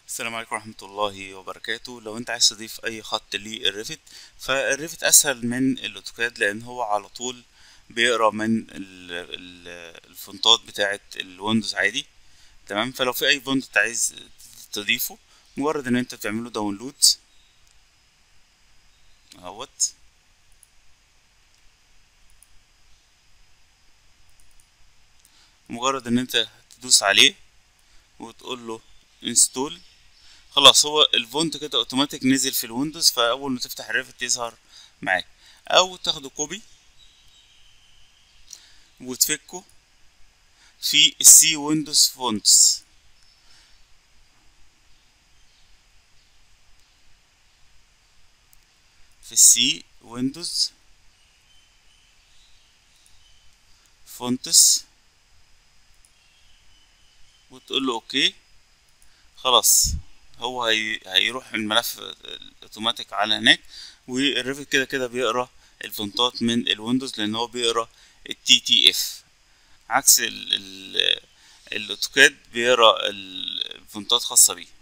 السلام عليكم ورحمة الله وبركاته لو انت عايز تضيف اي خط للريفت فالريفت اسهل من الاوتوكاد لان هو على طول بيقرا من ال- ال- الفونتات بتاعة الويندوز عادي تمام فلو في اي فونت انت عايز تضيفه مجرد ان انت تعمله داونلود اهوت مجرد ان انت تدوس عليه وتقول له انستول خلاص هو الفونت كده اوتوماتيك نزل في الويندوز فاول ما تفتح الريفت يظهر معاك او تاخده كوبي وتفكه في السي ويندوز فونتس في السي ويندوز فونتس وتقول له اوكي خلاص هو هي... هيروح الملف اوتوماتيك على هناك والريفت كده كده بيقرا الفونتات من الويندوز لان هو بيقرا التي تي اف عكس ال... ال... الاوتوكاد بيقرا الفونتات خاصة بيه